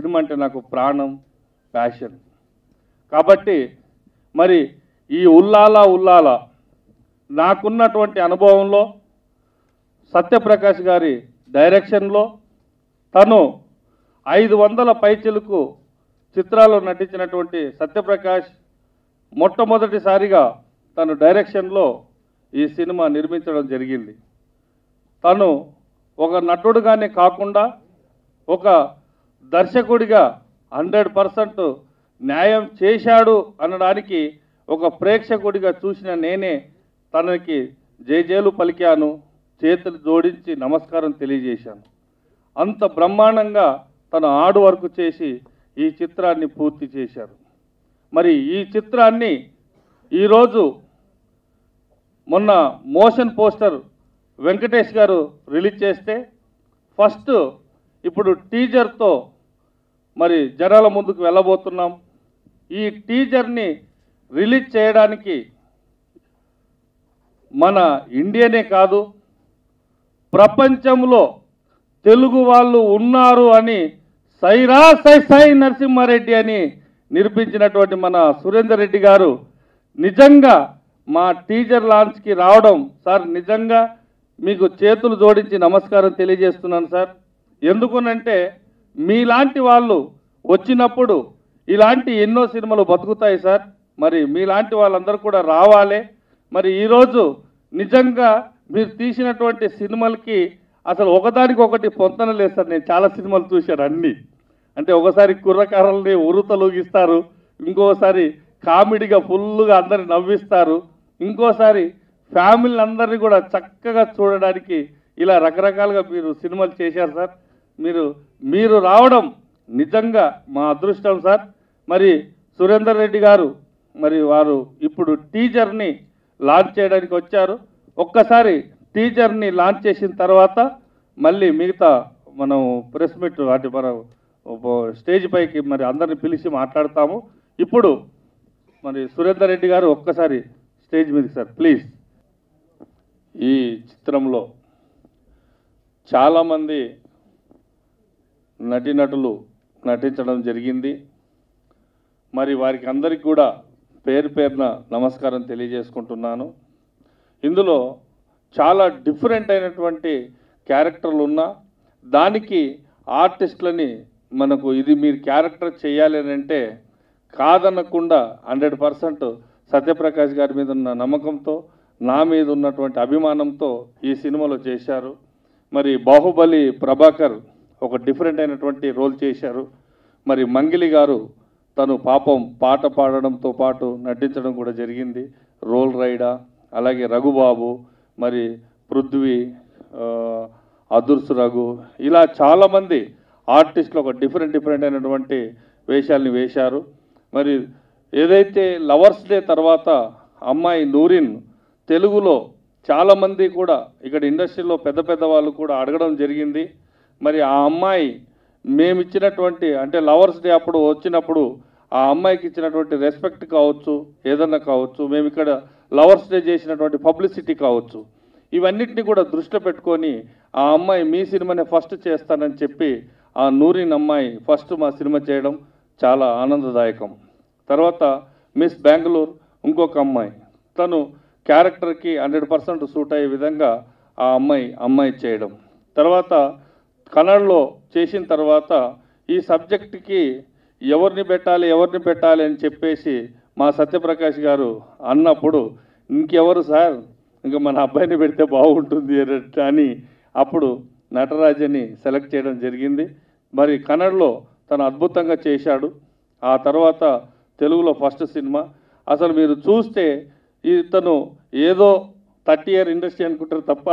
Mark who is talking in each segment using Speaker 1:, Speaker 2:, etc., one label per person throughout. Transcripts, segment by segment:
Speaker 1: cinema అంటే నాకు ప్రాణం ప్యాషన్ కాబట్టి మరి ఈ ఉల్లాల ఉల్లాల నాకున్నటువంటి అనుభవంలో సత్యప్రకాష్ గారి డైరెక్షన్లో తను ఐదు వందల పైచిలకు చిత్రాల్లో నటించినటువంటి సత్యప్రకాష్ మొట్టమొదటిసారిగా తను డైరెక్షన్లో ఈ సినిమా నిర్మించడం జరిగింది తను ఒక నటుడుగానే కాకుండా ఒక దర్శకుడిగా హండ్రెడ్ పర్సెంట్ న్యాయం చేశాడు అనడానికి ఒక ప్రేక్షకుడిగా చూసిన నేనే తనకి జేజేలు పలికాను చేతులు జోడించి నమస్కారం తెలియజేశాను అంత బ్రహ్మాండంగా తను హార్డ్ వర్క్ చేసి ఈ చిత్రాన్ని పూర్తి చేశారు మరి ఈ చిత్రాన్ని ఈరోజు మొన్న మోషన్ పోస్టర్ వెంకటేష్ గారు రిలీజ్ చేస్తే ఫస్ట్ ఇప్పుడు టీజర్తో మరి జనాల ముందుకు వెళ్ళబోతున్నాం ఈ టీజర్ని రిలీజ్ చేయడానికి మన ఇండియనే కాదు ప్రపంచంలో తెలుగు వాళ్ళు ఉన్నారు అని సైరా సై సై నరసింహారెడ్డి అని నిరూపించినటువంటి మన సురేందర్ రెడ్డి గారు నిజంగా మా టీజర్ లాంచ్కి రావడం సార్ నిజంగా మీకు చేతులు జోడించి నమస్కారం తెలియజేస్తున్నాను సార్ ఎందుకునంటే మీలాంటి వాళ్ళు వచ్చినప్పుడు ఇలాంటి ఎన్నో సినిమాలు బతుకుతాయి సార్ మరి మీలాంటి వాళ్ళందరూ కూడా రావాలి మరి ఈరోజు నిజంగా మీరు తీసినటువంటి సినిమాలకి అసలు ఒకదానికి ఒకటి పొంతన లేదు సార్ నేను చాలా సినిమాలు చూశాను అన్నీ అంటే ఒకసారి కుర్రకారల్ని ఉరుతలూగిస్తారు ఇంకోసారి కామెడీగా ఫుల్గా అందరిని నవ్విస్తారు ఇంకోసారి ఫ్యామిలీ అందరినీ కూడా చక్కగా చూడడానికి ఇలా రకరకాలుగా మీరు సినిమాలు చేశారు సార్ మీరు మీరు రావడం నిజంగా మా అదృష్టం సార్ మరి సురేందర్ రెడ్డి గారు మరి వారు ఇప్పుడు టీజర్ని లాంచ్ చేయడానికి వచ్చారు ఒక్కసారి టీజర్ని లాంచ్ చేసిన తర్వాత మళ్ళీ మిగతా మనం ప్రెస్ మీట్ అంటే మనం స్టేజ్ పైకి మరి అందరిని పిలిచి మాట్లాడతాము ఇప్పుడు మరి సురేందర్ రెడ్డి గారు ఒక్కసారి స్టేజ్ మీదకి సార్ ప్లీజ్ ఈ చిత్రంలో చాలామంది నటీనటులు నటించడం జరిగింది మరి వారికి అందరికీ కూడా పేరు పేరున నమస్కారం తెలియజేసుకుంటున్నాను ఇందులో చాలా డిఫరెంట్ అయినటువంటి క్యారెక్టర్లు ఉన్నా దానికి ఆర్టిస్టులని మనకు ఇది మీరు క్యారెక్టర్ చేయాలి అని అంటే కాదనకుండా హండ్రెడ్ పర్సెంట్ సత్యప్రకాష్ గారి మీద ఉన్న నమ్మకంతో నా మీద ఉన్నటువంటి అభిమానంతో ఈ సినిమాలో చేశారు మరి బాహుబలి ప్రభాకర్ ఒక డిఫరెంట్ అయినటువంటి రోల్ చేశారు మరి మంగిలి గారు తను పాపం పాట పాడడంతో పాటు నటించడం కూడా జరిగింది రోల్ రైడా అలాగే రఘుబాబు మరి పృథ్వీ ఆ, అదుర్సు రఘు ఇలా చాలామంది ఆర్టిస్టులు ఒక డిఫరెంట్ డిఫరెంట్ అయినటువంటి వేషాలని వేశారు మరి ఏదైతే లవర్స్ డే తర్వాత అమ్మాయి నూరిన్ తెలుగులో చాలామంది కూడా ఇక్కడ ఇండస్ట్రీలో పెద్ద పెద్ద వాళ్ళు కూడా అడగడం జరిగింది మరి ఆ అమ్మాయి మేము ఇచ్చినటువంటి అంటే లవర్స్ డే అప్పుడు వచ్చినప్పుడు ఆ అమ్మాయికి ఇచ్చినటువంటి రెస్పెక్ట్ కావచ్చు ఏదన్నా కావచ్చు మేము ఇక్కడ లవర్స్ డే చేసినటువంటి పబ్లిసిటీ కావచ్చు ఇవన్నిటిని కూడా దృష్టిలో పెట్టుకొని ఆ అమ్మాయి మీ సినిమానే ఫస్ట్ చేస్తానని చెప్పి ఆ నూరిన్ అమ్మాయి ఫస్ట్ మా సినిమా చేయడం చాలా ఆనందదాయకం తర్వాత మిస్ బెంగళూరు ఇంకొక అమ్మాయి తను క్యారెక్టర్కి హండ్రెడ్ పర్సెంట్ సూట్ అయ్యే విధంగా ఆ అమ్మాయి అమ్మాయి చేయడం తర్వాత కన్నడలో చేసిన తర్వాత ఈ సబ్జెక్ట్కి ఎవరిని పెట్టాలి ఎవరిని పెట్టాలి అని చెప్పేసి మా సత్యప్రకాష్ గారు అన్నప్పుడు ఇంకెవరు సార్ ఇంకా మన అబ్బాయిని పెడితే బాగుంటుంది అన్నట్టు అని అప్పుడు నటరాజని సెలెక్ట్ చేయడం జరిగింది మరి కన్నడలో తను అద్భుతంగా చేశాడు ఆ తర్వాత తెలుగులో ఫస్ట్ సినిమా అసలు మీరు చూస్తే ఇతను ఏదో థర్టీ ఇయర్ ఇండస్ట్రీ అనుకుంటారు తప్ప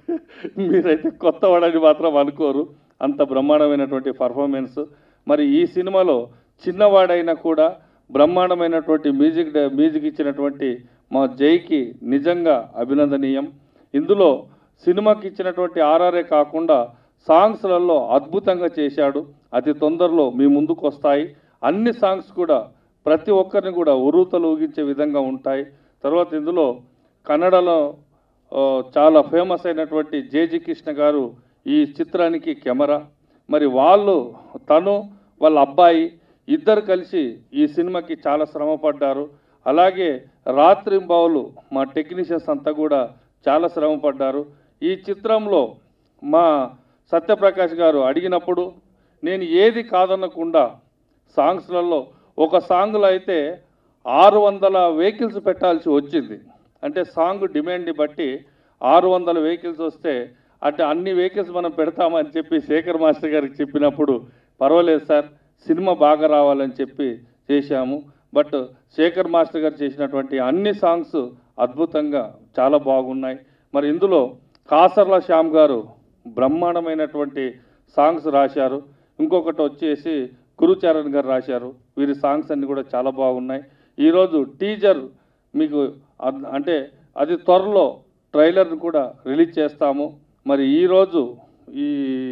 Speaker 1: మీరైతే కొత్త వాడని మాత్రం అనుకోరు అంత బ్రహ్మాండమైనటువంటి పర్ఫార్మెన్స్ మరి ఈ సినిమాలో చిన్నవాడైనా కూడా బ్రహ్మాండమైనటువంటి మ్యూజిక్ డ- మ్యూజిక్ ఇచ్చినటువంటి మా జైకి నిజంగా అభినందనీయం ఇందులో సినిమాకి ఇచ్చినటువంటి ఆర్ఆర్ఏ కాకుండా సాంగ్స్లలో అద్భుతంగా చేశాడు అతి తొందరలో మీ ముందుకు వస్తాయి అన్ని సాంగ్స్ కూడా ప్రతి ఒక్కరిని కూడా ఉరుతలు ఊగించే విధంగా ఉంటాయి తర్వాత ఇందులో కన్నడలో ఆ, చాలా ఫేమస్ అయినటువంటి జేజీ కృష్ణ గారు ఈ చిత్రానికి కెమెరా మరి వాళ్ళు తను వాళ్ళ అబ్బాయి ఇద్దరు కలిసి ఈ సినిమాకి చాలా శ్రమ పడ్డారు అలాగే రాత్రింబావులు మా టెక్నీషియన్స్ అంతా కూడా చాలా శ్రమ పడ్డారు ఈ చిత్రంలో మా సత్యప్రకాష్ గారు అడిగినప్పుడు నేను ఏది కాదనకుండా సాంగ్స్లలో ఒక సాంగ్లో అయితే ఆరు వందల వెహికల్స్ పెట్టాల్సి వచ్చింది అంటే సాంగ్ డిమాండ్ని బట్టి ఆరు వందల వెహికల్స్ వస్తే అంటే అన్ని వెహికల్స్ మనం పెడతామని చెప్పి శేఖర్ మాస్టర్ గారికి చెప్పినప్పుడు పర్వాలేదు సార్ సినిమా బాగా రావాలని చెప్పి చేశాము బట్ శేఖర్ మాస్టర్ గారు చేసినటువంటి అన్ని సాంగ్స్ అద్భుతంగా చాలా బాగున్నాయి మరి ఇందులో కాసర్ల శ్యామ్ గారు బ్రహ్మాండమైనటువంటి సాంగ్స్ రాశారు ఇంకొకటి వచ్చేసి గురుచరణ్ గారు రాశారు వీరి సాంగ్స్ అన్ని కూడా చాలా బాగున్నాయి ఈరోజు టీజర్ మీకు అద్- అంటే అది త్వరలో ట్రైలర్ని కూడా రిలీజ్ చేస్తాము మరి ఈరోజు ఈ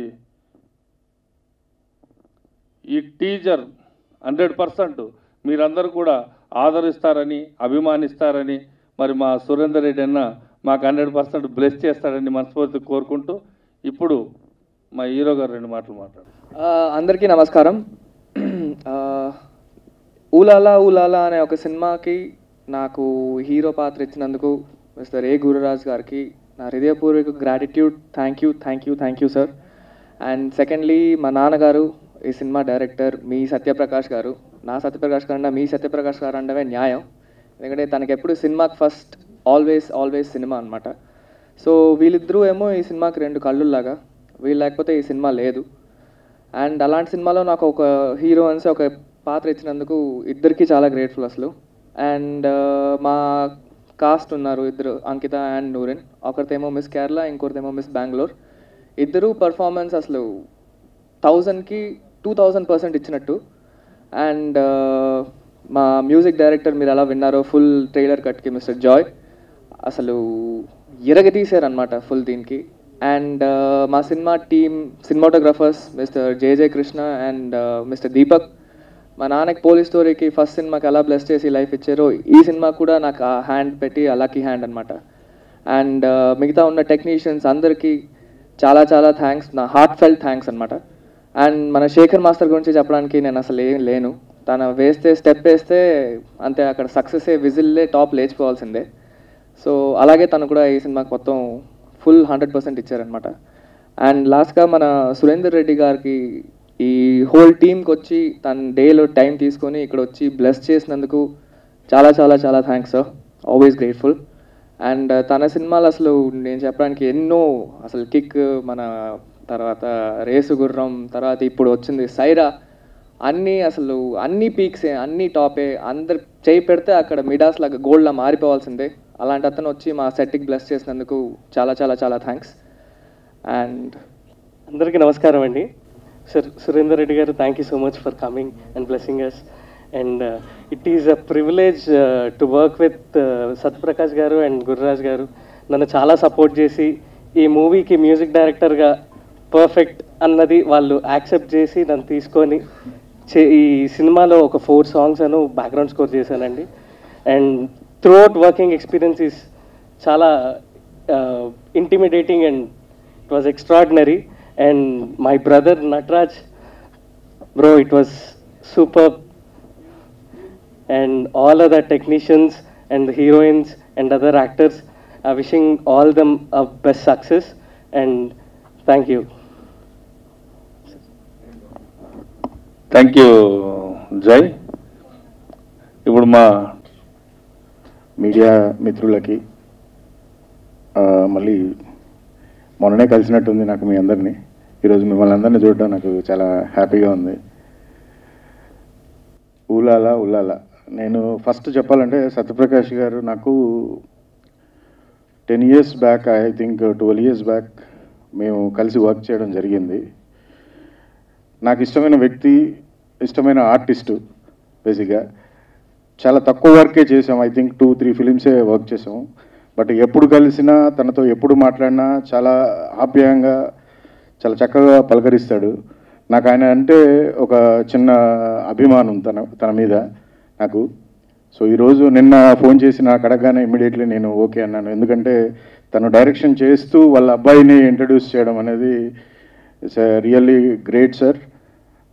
Speaker 1: ఈ టీజర్ హండ్రెడ్ పర్సెంట్ మీరందరూ కూడా ఆదరిస్తారని అభిమానిస్తారని మరి మా సురేందర్ రెడ్డి అన్న మాకు హండ్రెడ్ పర్సెంట్ బ్లెస్ చేస్తారని మనస్ఫూర్తి కోరుకుంటూ ఇప్పుడు మా హీరో గారు రెండు మాటలు మాట్లాడు
Speaker 2: ఆ, అందరికీ నమస్కారం ఆ, ఊలాలా ఊలాలా అనే ఒక సినిమాకి నాకు హీరో పాత్ర ఇచ్చినందుకు మిస్టర్ ఏ గురురాజ్ గారికి నా హృదయపూర్వక gratitude thank you thank you thank you sir and secondly మా నాన్నగారు ఈ సినిమా డైరెక్టర్ మీ సత్యప్రకాష్ గారు నా సత్యప్రకాష్ గారు మీ సత్యప్రకాష్ గారు అనడమే న్యాయం ఎందుకంటే తనకి ఎప్పుడు సినిమాకి ఫస్ట్ ఆల్వేస్ ఆల్వేస్ సినిమా అనమాట సో వీళ్ళిద్దరూ ఏమో ఈ సినిమాకి రెండు కళ్ళులాగా వీళ్ళు లేకపోతే ఈ సినిమా లేదు అండ్ అలాంటి సినిమాలో నాకు ఒక హీరో అనేసి ఒక పాత్ర ఇచ్చినందుకు ఇద్దరికి చాలా గ్రేట్ఫుల్ అసలు అండ్ మా కాస్ట్ ఉన్నారు ఇద్దరు అంకిత అండ్ నూరిన్ ఒకరితేమో మిస్ కేరళ ఇంకొకరితేమో మిస్ బెంగళూరు ఇద్దరు పర్ఫార్మెన్స్ అసలు థౌజండ్కి టూ థౌజండ్ పర్సెంట్ ఇచ్చినట్టు అండ్ మా మ్యూజిక్ డైరెక్టర్ మీరు ఎలా విన్నారో ఫుల్ ట్రైలర్ కట్కి మిస్టర్ జాయ్ అసలు ఇరగతీశారనమాట ఫుల్ దీనికి అండ్ మా cinema team cinematographers mister J J Krishna and mister Deepak మా నాన్నకి పోలీస్ స్టోరీకి ఫస్ట్ సినిమాకి ఎలా బ్లెస్ చేసి లైఫ్ ఇచ్చారో ఈ సినిమా కూడా నాకు ఆ హ్యాండ్ పెట్టి ఆ లక్కీ హ్యాండ్ అనమాట అండ్ మిగతా ఉన్న టెక్నీషియన్స్ అందరికీ చాలా చాలా థ్యాంక్స్ నా హార్ట్ ఫెల్ట్ థ్యాంక్స్ అనమాట అండ్ మన శేఖర్ మాస్టర్ గురించి చెప్పడానికి నేను అసలు ఏం లేను తన వేస్తే స్టెప్ వేస్తే అంతే అక్కడ సక్సెస్ విజిల్లే టాప్ లేచిపోవాల్సిందే సో అలాగే తను కూడా ఈ సినిమాకి మొత్తం ఫుల్ హండ్రెడ్ పర్సెంట్ ఇచ్చారనమాట అండ్ లాస్ట్గా మన సురేందర్ రెడ్డి గారికి ఈ హోల్ టీమ్కి వచ్చి తన డేలో టైం తీసుకొని ఇక్కడ వచ్చి బ్లెస్ చేసినందుకు చాలా చాలా చాలా thanks sir always grateful and తన సినిమాలు అసలు నేను చెప్పడానికి ఎన్నో అసలు కిక్ మన తర్వాత రేసు గుర్రం తర్వాత ఇప్పుడు వచ్చింది సైరా అన్నీ అసలు అన్ని పీక్సే అన్ని టాపే అందరు చేయి పెడితే అక్కడ మిడాస్ లాగా గోల్డ్లా మారిపోవాల్సిందే అలాంటి అతను వచ్చి మా సెట్కి బ్లెస్ చేసినందుకు చాలా చాలా చాలా థ్యాంక్స్ అండ్
Speaker 3: అందరికీ నమస్కారం అండి sir Surender Reddy garu thank you so much for coming and blessing us and it is a privilege to work with Satyaprakash garu and Gururaj గారు నన్ను చాలా సపోర్ట్ చేసి ఈ మూవీకి మ్యూజిక్ డైరెక్టర్గా పర్ఫెక్ట్ అన్నది వాళ్ళు యాక్సెప్ట్ చేసి నన్ను తీసుకొని చే- ఈ సినిమాలో ఒక ఫోర్ సాంగ్స్ అను బ్యాక్గ్రౌండ్ స్కోర్ చేశానండి and throughout working experience is చాలా intimidating and it was extraordinary and my brother natraj bro it was superb and all other technicians and the heroines and other actors are wishing all them a best success and thank you
Speaker 1: thank you జై ఇప్పుడు మా
Speaker 4: media మిత్రులకి ఆ, మళ్ళీ మొన్ననే కలిసినట్టుంది నాకు మీ అందరినీ ఈరోజు మిమ్మల్ని అందరినీ చూడడం నాకు చాలా హ్యాపీగా ఉంది ఊలాల ఉల్లాల నేను ఫస్ట్ చెప్పాలంటే సత్యప్రకాష్ గారు నాకు ten years back I think twelve years back మేము కలిసి వర్క్ చేయడం జరిగింది నాకు ఇష్టమైన వ్యక్తి ఇష్టమైన ఆర్టిస్టు బేసిక్గా చాలా తక్కువ వర్కే చేసాం ఐ థింక్ టూ త్రీ ఫిలిమ్సే వర్క్ చేసాం బట్ ఎప్పుడు కలిసినా తనతో ఎప్పుడు మాట్లాడినా చాలా ఆప్యాయంగా చాలా చక్కగా పలకరిస్తాడు నాకు ఆయన అంటే ఒక చిన్న అభిమానం తన తన మీద నాకు సో ఈరోజు నిన్న ఫోన్ చేసి నాకు అడగగానే ఇమ్మీడియట్లీ నేను ఓకే అన్నాను ఎందుకంటే తను డైరెక్షన్ చేస్తూ వాళ్ళ అబ్బాయిని ఇంట్రడ్యూస్ చేయడం అనేది ఇట్స్ రియల్లీ గ్రేట్ సార్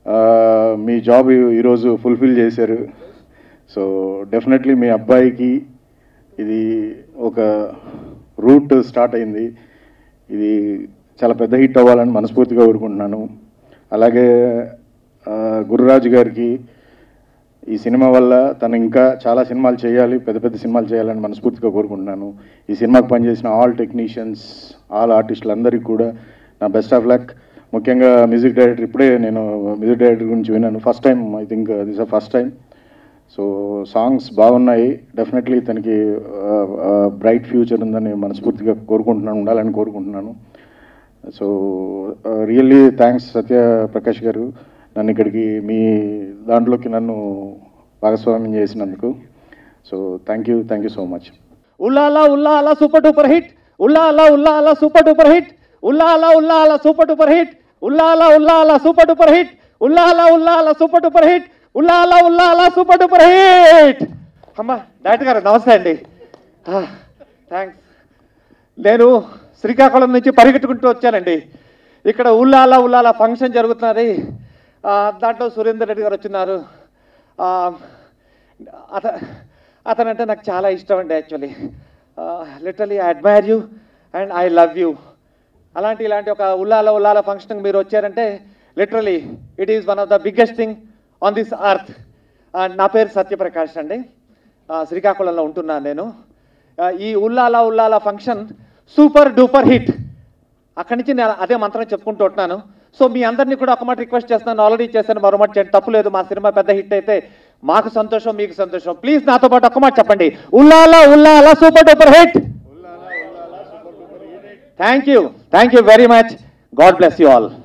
Speaker 4: ఆ, మీ జాబ్ ఈ- ఈరోజు ఫుల్ఫిల్ చేశారు సో డెఫినెట్లీ మీ అబ్బాయికి ఇది ఒక రూట్ స్టార్ట్ అయింది ఇది చాలా పెద్ద హిట్ అవ్వాలని మనస్ఫూర్తిగా కోరుకుంటున్నాను అలాగే ఆ, గురురాజు గారికి ఈ సినిమా వల్ల తను ఇంకా చాలా సినిమాలు చేయాలి పెద్ద పెద్ద సినిమాలు చేయాలని మనస్ఫూర్తిగా కోరుకుంటున్నాను ఈ సినిమాకి పనిచేసిన ఆల్ టెక్నీషియన్స్ ఆల్ ఆర్టిస్టులు అందరికీ కూడా నా బెస్ట్ ఆఫ్ లక్ ముఖ్యంగా మ్యూజిక్ డైరెక్టర్ ఇప్పుడే నేను మ్యూజిక్ డైరెక్టర్ గురించి విన్నాను first time I think this a first time so songs బాగున్నాయి డెఫినెట్లీ తనకి బ్రైట్ ఫ్యూచర్ ఉందని మనస్ఫూర్తిగా కోరుకుంటున్నాను ఉండాలని కోరుకుంటున్నాను so really thanks Satya Prakash garu నన్ను ఇక్కడికి మీ దాంట్లోకి నన్ను భాగస్వామ్యం చేసినందుకు so thank you thank you so much
Speaker 5: Ullala Ullala super duper hit Ullala Ullala super duper hit Ullala Ullala super duper hit Ullala Ullala super duper hit Ullala Ullala super duper hit Ullala Ullala super duper hit అమ్మా డైరెక్టర్ గారు నమస్తే అండి థ్యాంక్స్ నేను శ్రీకాకుళం నుంచి పరిగెట్టుకుంటూ వచ్చానండి ఇక్కడ ఉల్లాల ఉల్లాల ఫంక్షన్ జరుగుతున్నది ఆ, దాంట్లో సురేందర్ రెడ్డి గారు వచ్చినారు ఆ, అత అతనంటే నాకు చాలా ఇష్టం అండి actually literally I admire you and I love you అలాంటి ఇలాంటి ఒక ఉల్లాల ఉల్లాల ఫంక్షన్కి మీరు వచ్చారంటే literally it is one of the biggest thing on this earth నా పేరు సత్యప్రకాష్ అండి ఆ, శ్రీకాకుళంలో ఉంటున్నాను నేను ఆ, ఈ Ullala Ullala function super duper hit అక్కడి నుంచి నేను అదే మంత్రం చెప్పుకుంటూ ఉంటున్నాను సో మీ అందరినీ కూడా ఒక మాట రిక్వెస్ట్ చేస్తున్నాను ఆల్రెడీ చేశాను మరో మాట చేయండి తప్పు లేదు మా సినిమా పెద్ద హిట్ అయితే మాకు సంతోషం మీకు సంతోషం ప్లీజ్ నాతో పాటు ఒక్క మాట చెప్పండి Ullala Ullala super duper hit thank you thank you very much God bless you all